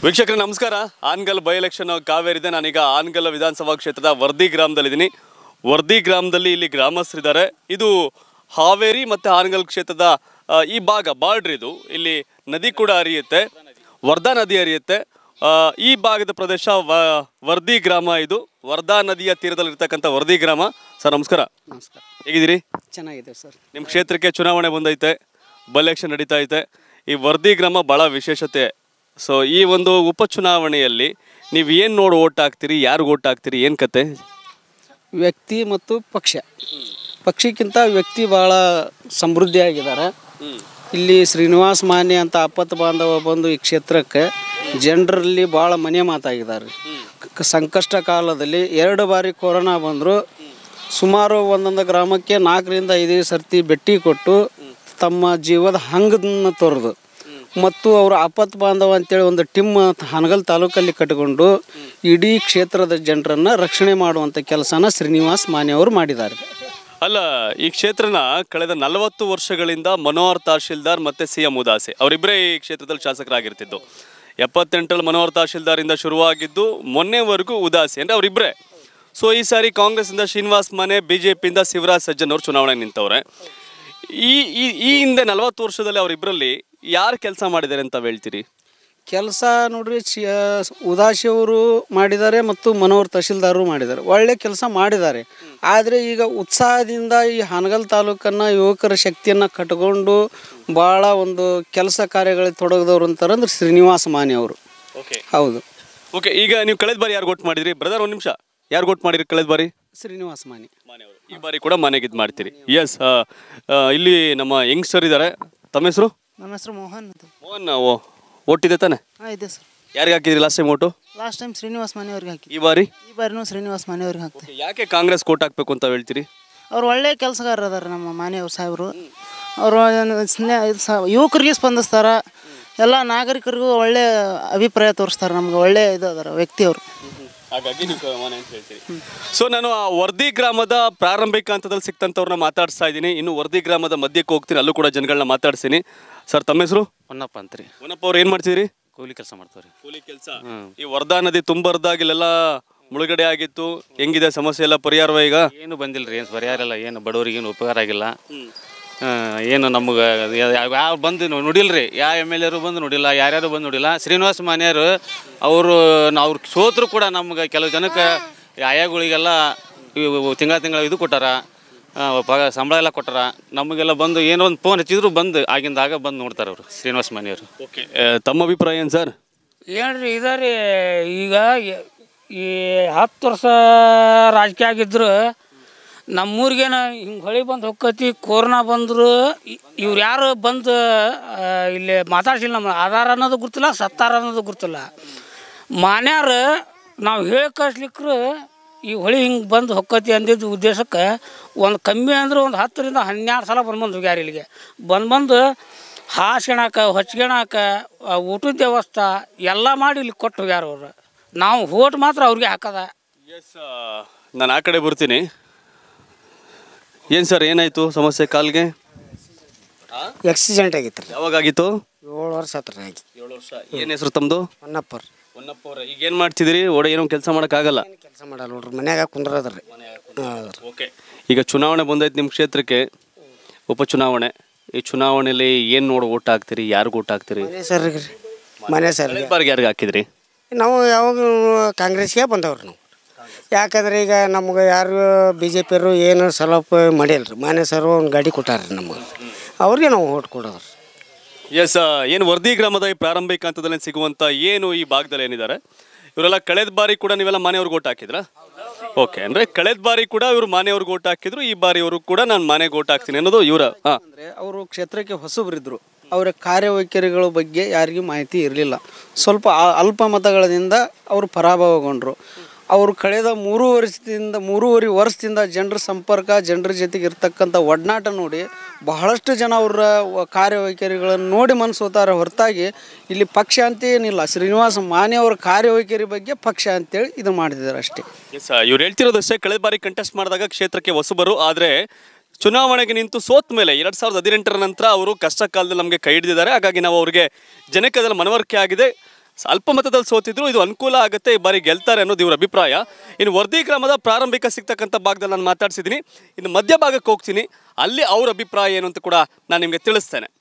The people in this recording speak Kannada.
ವೀಕ್ಷಕರೇ ನಮಸ್ಕಾರ ಆನ್ಗಲ್ ಬೈ ಎಲೆಕ್ಷನ್ ಕಾವೇರಿದೆ ನಾನೀಗ ಆನ್ಗಲ್ ವಿಧಾನಸಭಾ ಕ್ಷೇತ್ರದ ವರ್ದಿ ಗ್ರಾಮದಲ್ಲಿದ್ದೀನಿ ವರ್ದಿ ಗ್ರಾಮದಲ್ಲಿ ಇಲ್ಲಿ ಗ್ರಾಮಸ್ಥರಿದ್ದಾರೆ ಇದು ಹಾವೇರಿ ಮತ್ತು ಆನ್ಗಲ್ ಕ್ಷೇತ್ರದ ಆ, ಈ ಭಾಗ ಬಾರ್ಡ್ರ್ ಇದು ಇಲ್ಲಿ ನದಿ ಕೂಡ ಹರಿಯುತ್ತೆ ವರ್ಧಾ ನದಿ ಹರಿಯುತ್ತೆ ಆ, ಈ ಭಾಗದ ಪ್ರದೇಶ ವ- ವರ್ದಿ ಗ್ರಾಮ ಇದು ವರ್ಧಾ ನದಿಯ ತೀರದಲ್ಲಿರ್ತಕ್ಕಂಥ ವರ್ದಿ ಗ್ರಾಮ ಸರ್ ನಮಸ್ಕಾರ ನಮಸ್ಕಾರ ಹೇಗಿದ್ದೀರಿ ಚೆನ್ನಾಗಿದೆ ಸರ್ ನಿಮ್ಮ ಕ್ಷೇತ್ರಕ್ಕೆ ಚುನಾವಣೆ ಬಂದೈತೆ ಬೈ ಎಲೆಕ್ಷನ್ ನಡೀತಾ ಐತೆ ಈ ವರ್ದಿ ಗ್ರಾಮ ಭಾಳ ವಿಶೇಷತೆ ಸೊ ಈ ಒಂದು ಉಪಚುನಾವಣೆಯಲ್ಲಿ ನೀವು ಏನು ನೋಡಿ ಓಟ್ ಹಾಕ್ತೀರಿ ಯಾರು ಓಟ್ ಹಾಕ್ತೀರಿ ಏನು ಕತೆ ವ್ಯಕ್ತಿ ಮತ್ತು ಪಕ್ಷ ಪಕ್ಷಕ್ಕಿಂತ ವ್ಯಕ್ತಿ ಭಾಳ ಸಮೃದ್ಧಿಯಾಗಿದ್ದಾರೆ ಇಲ್ಲಿ ಶ್ರೀನಿವಾಸ್ ಮಾನ್ಯ ಅಂತ ಆಪತ್ತು ಬಾಂಧವ ಬಂದು ಈ ಕ್ಷೇತ್ರಕ್ಕೆ ಜನರಲ್ಲಿ ಭಾಳ ಮನೆ ಮಾತಾಗಿದ್ದಾರೆ ಕ- ಸಂಕಷ್ಟ ಕಾಲದಲ್ಲಿ ಎರಡು ಬಾರಿ ಕೊರೋನಾ ಬಂದರು ಸುಮಾರು ಒಂದೊಂದು ಗ್ರಾಮಕ್ಕೆ ನಾಲ್ಕರಿಂದ ಐದು ಸರ್ತಿ ಭೇಟಿ ಕೊಟ್ಟು ತಮ್ಮ ಜೀವದ ಹಂಗನ್ನು ತೋರಿದು ಮತ್ತು ಅವರು ಆಪತ್ತು ಬಾಂಧವ ಅಂತೇಳಿ ಒಂದು ಟಿಮ್ ಹನಗಲ್ ತಾಲೂಕಲ್ಲಿ ಕಟ್ಟಿಕೊಂಡು ಇಡೀ ಕ್ಷೇತ್ರದ ಜನರನ್ನು ರಕ್ಷಣೆ ಮಾಡುವಂಥ ಕೆಲಸನ ಶ್ರೀನಿವಾಸ್ ಮಾನೆ ಅವರು ಮಾಡಿದ್ದಾರೆ ಅಲ್ಲ ಈ ಕ್ಷೇತ್ರನ ಕಳೆದ ನಲವತ್ತು ವರ್ಷಗಳಿಂದ ಮನೋಹರ್ ತಹಶೀಲ್ದಾರ್ ಮತ್ತು ಸಿ ಎಂ ಉದಾಸಿ ಅವರಿಬ್ಬರೇ ಈ ಕ್ಷೇತ್ರದಲ್ಲಿ ಶಾಸಕರಾಗಿರ್ತಿದ್ದು ಎಪ್ಪತ್ತೆಂಟರಲ್ಲಿ ಮನೋಹರ್ ತಹಶೀಲ್ದಾರಿಂದ ಶುರುವಾಗಿದ್ದು ಮೊನ್ನೆವರೆಗೂ ಉದಾಸಿ ಅಂದರೆ ಅವರಿಬ್ಬರೇ ಸೊ ಈ ಸಾರಿ ಕಾಂಗ್ರೆಸ್ಸಿಂದ ಶ್ರೀನಿವಾಸ್ ಮಾನೆ ಬಿ ಜೆ ಪಿಯಿಂದ ಶಿವರಾಜ್ ಸಜ್ಜನ್ ಅವರು ಚುನಾವಣೆ ನಿಂತವ್ರೆ ಈ ಈ ಈ ಹಿಂದೆ ನಲವತ್ತು ವರ್ಷದಲ್ಲಿ ಅವರಿಬ್ಬರಲ್ಲಿ ಯಾರು ಕೆಲಸ ಮಾಡಿದ್ದಾರೆ ಅಂತ ಹೇಳ್ತೀರಿ ಕೆಲಸ ನೋಡ್ರಿ ಚಿ ಉದಾಸಿ ಅವರು ಮಾಡಿದ್ದಾರೆ ಮತ್ತು ಮನೋಹರ್ ತಹಶೀಲ್ದಾರರು ಮಾಡಿದ್ದಾರೆ ಒಳ್ಳೆ ಕೆಲಸ ಮಾಡಿದ್ದಾರೆ ಆದರೆ ಈಗ ಉತ್ಸಾಹದಿಂದ ಈ ಹಾನಗಲ್ ತಾಲೂಕನ್ನು ಯುವಕರ ಶಕ್ತಿಯನ್ನು ಕಟ್ಕೊಂಡು ಭಾಳ ಒಂದು ಕೆಲಸ ಕಾರ್ಯಗಳಿಗೆ ತೊಡಗಿದವರು ಅಂತಾರೆ ಅಂದ್ರೆ ಶ್ರೀನಿವಾಸ ಮಾನೆ ಅವರು ಓಕೆ ಹೌದು ಓಕೆ ಈಗ ನೀವು ಕಳೆದ ಬಾರಿ ಯಾರು ಗೊತ್ತು ಮಾಡಿದ್ರಿ ಬ್ರದರ್ ಒಂದು ನಿಮಿಷ ಯಾರು ಗೊತ್ತು ಮಾಡಿರಿ ಕಳೆದ ಬಾರಿ ಶ್ರೀನಿವಾಸ ಮಾನೆ ಈ ಬಾರಿ ಕೂಡ ಮನೆಗೆ ಇದು ಮಾಡ್ತೀರಿ ಎಸ್ ಇಲ್ಲಿ ನಮ್ಮ ಯಂಗ್ಸ್ಟರ್ ಇದ್ದಾರೆ ತಮ್ಮ ಹೆಸರು ನಮ್ಮ ಹೆಸರು ಮೋಹನ್ ಅಂತ ಮೋಹನ್ ಓ ಓಟಿದೆ ತಾನೆ ಹಾಂ ಇದೆ ಸರ್ ಯಾರಿಗೆ ಹಾಕಿದ್ರಿ last time vote last time Srinivas ಮನೆಯವ್ರಿಗೆ ಹಾಕಿ ಈ ಬಾರಿ ಈ ಬಾರಿನೂ ಶ್ರೀನಿವಾಸ್ ಮನೆಯವ್ರಿಗೆ ಹಾಕ್ತೀವಿ ಯಾಕೆ ಕಾಂಗ್ರೆಸ್ ಕೋಟ್ ಹಾಕ್ಬೇಕು ಅಂತ ಹೇಳ್ತೀರಿ ಅವ್ರು ಒಳ್ಳೆ ಕೆಲಸಗಾರ ಅದಾರ ನಮ್ಮ ಮಾನೆಯವ್ರ ಸಾಹೇಬರು ಅವರು ಸ್ನೇ ಇದು ಸ ಯುವಕರಿಗೆ ಸ್ಪಂದಿಸ್ತಾರ ಎಲ್ಲ ನಾಗರಿಕರಿಗೂ ಒಳ್ಳೆ ಅಭಿಪ್ರಾಯ ತೋರಿಸ್ತಾರೆ ನಮ್ಗೆ ಒಳ್ಳೆ ಇದು ಅದಾರ ವ್ಯಕ್ತಿ ಅವರು ಹಾಗಾಗಿ ನೀವು ಮನೆ ಅಂತ ಹೇಳ್ತೀರಿ ಸೊ ನಾನು ಆ ವರ್ದಿ ಗ್ರಾಮದ ಪ್ರಾರಂಭಿಕ ಹಂತದಲ್ಲಿ ಸಿಕ್ತಂಥವ್ರನ್ನ ಮಾತಾಡಿಸ್ತಾ ಇದ್ದೀನಿ ಇನ್ನು ವರ್ದಿ ಗ್ರಾಮದ ಮಧ್ಯಕ್ಕೆ ಹೋಗ್ತೀನಿ ಅಲ್ಲೂ ಕೂಡ ಜನಗಳನ್ನ ಮಾತಾಡ್ತೀನಿ ಸರ್ ತಮ್ಮ ಹೆಸರು ಹೊನ್ನಪ್ಪ ಅಂತ್ರಿ ಹೊನ್ನಪ್ಪ ಅವ್ರು ಏನು ಮಾಡ್ತಿದ್ರಿ ಕೂಲಿ ಕೆಲಸ ಮಾಡ್ತಾವ್ರಿ ಕೂಲಿ ಕೆಲಸ ಈ ವರ್ಧಾ ನದಿ ತುಂಬರ್ದಾಗ ಇಲ್ಲೆಲ್ಲ ಮುಳುಗಡೆ ಆಗಿತ್ತು ಹೆಂಗಿದೆ ಸಮಸ್ಯೆ ಎಲ್ಲ ಪರಿಹಾರವ ಈಗ ಏನು ಬಂದಿಲ್ರಿ ಏನು ಪರಿಹಾರ ಏನು ಬಡವರಿಗೆ ಏನು ಉಪಕಾರ ಆಗಿಲ್ಲ ಆ, ಏನು ನಮ್ಗೆ ಯಾವ ಬಂದು ನೋ- ನೋಡಿಲ್ರಿ ಯಾವ ಎಮ್ ಎಲ್ ಎರು ಬಂದು ನೋಡಿಲ್ಲ ಯಾರ್ಯಾರು ಬಂದು ನೋಡಿಲ್ಲ ಶ್ರೀನಿವಾಸ ಮಾನ್ಯರು ಅವರು ಅವ್ರು ಸೋತರು ಕೂಡ ನಮ್ಗೆ ಕೆಲವು ಜನಕ್ಕೆ ಆಯಾಗಳಿಗೆಲ್ಲ ತಿಂಗಳ ತಿಂಗಳ ಇದು ಕೊಟ್ಟಾರ ಆ, ಪಗ ಸಂಬಳ ಎಲ್ಲ ಕೊಟ್ಟಾರ ನಮಗೆಲ್ಲ ಬಂದು ಏನೋ ಒಂದು ಫೋನ್ ಹಚ್ಚಿದ್ರು ಬಂದು ಆಗಿಂದಾಗ ಬಂದು ನೋಡ್ತಾರೆ ಅವರು ಶ್ರೀನಿವಾಸ ಮಾನ್ಯವರು ಓಕೆ ತಮ್ಮ ಅಭಿಪ್ರಾಯ ಏನು ಸರ್ ಏನ್ರಿ ಇದರಿ ಈಗ ಎ- ಈ ಹತ್ತು ವರ್ಷ ರಾಜಕೀಯ ಆಗಿದ್ರು ನಮ್ಮೂರಿಗೇನ ಹಿಂಗೆ ಹೊಳಿ ಬಂದು ಹೊಕ್ಕತಿ ಕೊರೋನಾ ಬಂದರು ಇವ್ರು ಯಾರು ಬಂದು ಆ, ಇಲ್ಲಿ ಮಾತಾಡ್ಸಿಲ್ಲ ನಮ್ಮ ಆಧಾರ ಅನ್ನೋದು ಗೊತ್ತಿಲ್ಲ ಸತ್ತಾರ ಅನ್ನೋದು ಗೊತ್ತಿಲ್ಲ ಮಾನ್ಯಾರು ನಾವು ಹೇಳಿ ಕಳಿಸ್ಲಿಕ್ರು ಈ ಹೊಳಿ ಹಿಂಗೆ ಬಂದು ಹೊಕ್ಕತಿ ಅಂದಿದ್ದು ಉದ್ದೇಶಕ್ಕೆ ಒಂದು ಕಮ್ಮಿ ಅಂದ್ರೆ ಒಂದು ಹತ್ತರಿಂದ ಹನ್ನೆರಡು ಸಲ ಬಂದು ಬಂದು ಹೋಗ್ಯಾರ ಇಲ್ಲಿಗೆ ಬಂದು ಬಂದು ಹಾಸ್ಕೊಳಕ ಹೊಚ್ಕೊಳಕ ಆ ಊಟದ ವ್ಯವಸ್ಥೆ ಎಲ್ಲ ಮಾಡಿ ಇಲ್ಲಿ ಕೊಟ್ಟು ಹೋಗ್ಯಾರ ಅವ್ರು ನಾವು ಓಟ್ ಮಾತ್ರ ಅವ್ರಿಗೆ ಹಾಕದ ಎಸ್ ನಾನು ಆ ಕಡೆ ಬರ್ತೀನಿ ಏನು ಸರ್ ಏನಾಯಿತು ಸಮಸ್ಯೆ ಕಾಲ್ಗೆ ಆಕ್ಸಿಡೆಂಟ್ ಆಗಿತ್ತು ರೀ ಯಾವಾಗ ಆಗಿತ್ತು ಏಳು ವರ್ಷ ಆತ್ರಿ ಆಗಿ ಏಳು ವರ್ಷ ಏನು ಹೆಸರು ತಮ್ಮದು ಹೊನ್ನಪ್ಪ ರೀ ಹೊನ್ನಪ್ಪ ಅವ್ರೆ ಈಗ ಏನು ಮಾಡ್ತಿದ್ದೀರಿ ಓಡ ಏನೋ ಕೆಲಸ ಮಾಡೋಕ್ಕಾಗಲ್ಲ ಕೆಲಸ ಮಾಡಲ್ಲ ನೋಡ್ರಿ ಮನ್ಯಾಗ ಕುಂದ್ರದ್ರಿ ಹೌದು ರೀ ಓಕೆ ಈಗ ಚುನಾವಣೆ ಬಂದೈತೆ ನಿಮ್ಮ ಕ್ಷೇತ್ರಕ್ಕೆ ಉಪಚುನಾವಣೆ ಈ ಚುನಾವಣೆಯಲ್ಲಿ ಏನು ನೋಡಿ ಓಟ್ ಹಾಕ್ತೀರಿ ಯಾರಿಗೂ ಓಟ್ ಹಾಕ್ತೀರಿ ಮನೆ ಸರ್ಗೆ ರೀ ಮನೆ ಸರ್ಗೆ ಕಳೆದ ಬಾರಿಗೆ ಯಾರಿಗೆ ಹಾಕಿದ್ರಿ ನಾವು ಯಾವಾಗ ಕಾಂಗ್ರೆಸ್ಗೆ ಬಂದವ್ರಿ ನಾವು ಯಾಕಂದ್ರೆ ಈಗ ನಮ್ಗೆ ಯಾರು ಬಿ ಜೆ ಪಿಯವರು ಏನು ಸಲಪ ಮಾಡಿಲ್ಲ ರೀ ಮನೆ ಸರ್ ಒಂದು ಗಾಡಿ ಕೊಟ್ಟಾರ ನಮಗೆ ಅವ್ರಿಗೆ ನಾವು ಓಟ್ ಕೊಡೋರು ಎಸ್ ಏನು ವರ್ದಿ ಗ್ರಾಮದ ಈ ಪ್ರಾರಂಭಿಕ ಹಂತದಲ್ಲಿ ಸಿಗುವಂಥ ಏನು ಈ ಭಾಗದಲ್ಲಿ ಏನಿದ್ದಾರೆ ಇವರೆಲ್ಲ ಕಳೆದ ಬಾರಿ ಕೂಡ ನೀವೆಲ್ಲ ಮನೆಯವ್ರಿಗೆ ಓಟ್ ಹಾಕಿದ್ರಾ ಓಕೆ ಅಂದರೆ ಕಳೆದ ಬಾರಿ ಕೂಡ ಇವರು ಮನೆಯವ್ರಿಗೆ ಓಟ್ ಹಾಕಿದ್ರು ಈ ಬಾರಿ ಅವರು ಕೂಡ ನಾನು ಮನೆಗೆ ಓಟ್ ಹಾಕ್ತೀನಿ ಅನ್ನೋದು ಇವರ ಹಾಂ ಅಂದರೆ ಅವರು ಕ್ಷೇತ್ರಕ್ಕೆ ಹೊಸಬರಿದ್ದರು ಅವರ ಕಾರ್ಯವೈಖರಿಗಳ ಬಗ್ಗೆ ಯಾರಿಗೂ ಮಾಹಿತಿ ಇರಲಿಲ್ಲ ಸ್ವಲ್ಪ ಆ- ಅಲ್ಪ ಮತಗಳಿಂದ ಅವರು ಪರಾಭವಗೊಂಡರು ಅವರು ಕಳೆದ ಮೂರು ವರ್ಷದಿಂದ ಮೂರುವರೆ ವರ್ಷದಿಂದ ಜನರ ಸಂಪರ್ಕ ಜನರ ಜೊತೆಗೆ ಇರ್ತಕ್ಕಂಥ ಒಡನಾಟ ನೋಡಿ ಬಹಳಷ್ಟು ಜನ ಅವರ ವ- ಕಾರ್ಯವೈಖರಿಗಳನ್ನು ನೋಡಿ ಮನಸ್ಸೋತಾರೆ ಹೊರತಾಗಿ ಇಲ್ಲಿ ಪಕ್ಷ ಅಂತ ಏನಿಲ್ಲ ಶ್ರೀನಿವಾಸ ಮಾನೆ ಅವರ ಕಾರ್ಯವೈಖರಿ ಬಗ್ಗೆ ಪಕ್ಷ ಅಂತೇಳಿ ಇದು ಮಾಡಿದ್ದಾರೆ ಅಷ್ಟೇ ಎಸ್ ಇವ್ರು ಹೇಳ್ತಿರೋದಷ್ಟೇ ಕಳೆದ ಬಾರಿ ಕಂಟೆಸ್ಟ್ ಮಾಡಿದಾಗ ಕ್ಷೇತ್ರಕ್ಕೆ ಹೊಸಬರು ಆದರೆ ಚುನಾವಣೆಗೆ ನಿಂತು ಸೋತ ಮೇಲೆ ಎರಡು ಸಾವಿರದ ಹದಿನೆಂಟರ ನಂತರ ಅವರು ಕಷ್ಟ ಕಾಲದಲ್ಲಿ ನಮಗೆ ಕೈ ಹಿಡಿದಿದ್ದಾರೆ ಹಾಗಾಗಿ ನಾವು ಅವರಿಗೆ ಜನಕ್ಕೆ ಅದರಲ್ಲಿ ಮನವರಿಕೆ ಆಗಿದೆ ಅಲ್ಪ ಮತದಲ್ಲಿ ಸೋತಿದ್ರು ಇದು ಅನುಕೂಲ ಆಗುತ್ತೆ ಈ ಬಾರಿ ಗೆಲ್ತಾರೆ ಅನ್ನೋದು ಇವ್ರ ಅಭಿಪ್ರಾಯ ಇನ್ನು ವರ್ದಿ ಗ್ರಾಮದ ಪ್ರಾರಂಭಿಕ ಸಿಗ್ತಕ್ಕಂಥ ಭಾಗದಲ್ಲಿ ನಾನು ಮಾತಾಡ್ಸಿದ್ದೀನಿ ಇನ್ನು ಮಧ್ಯ ಭಾಗಕ್ಕೆ ಹೋಗ್ತೀನಿ ಅಲ್ಲಿ ಅವ್ರ ಅಭಿಪ್ರಾಯ ಏನು ಅಂತ ಕೂಡ ನಾನು ನಿಮಗೆ ತಿಳಿಸ್ತೇನೆ